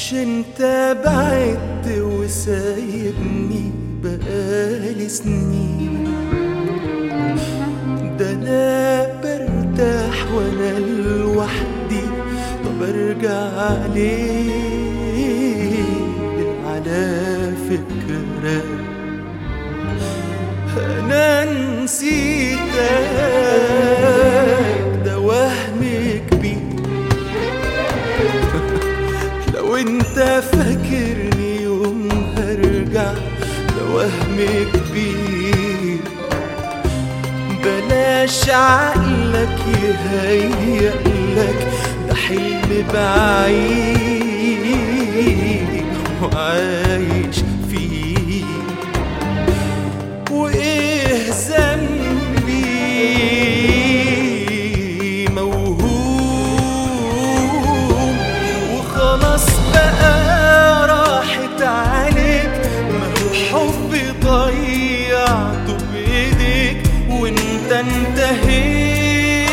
مش انت بعدت وسايبني بقالي سنين ده انا برتاح وانا لوحدي طب ارجع ليه على فكرة انا نسيتك ده وهم كبير لو انت فاكرني يوم هرجع ده وهم كبير بلاش عقلك يهيألك ده حلم بعيد وعايش فيه وايه ذنبي موهوم وخلاص بقى راحت عليك ما هو حبي ضيعته بايديك وانت انتهيت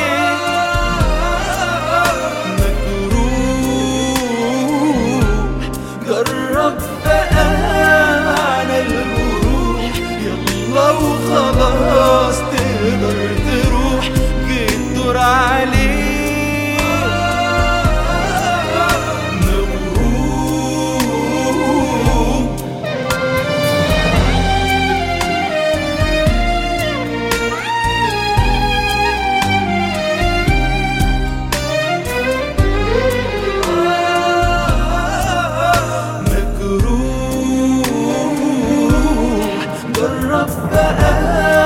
مجروح جرب بقى على الجروح يلا وخلاص تقدر تروح جيت دور عليك موهوم مجروح جرب بقى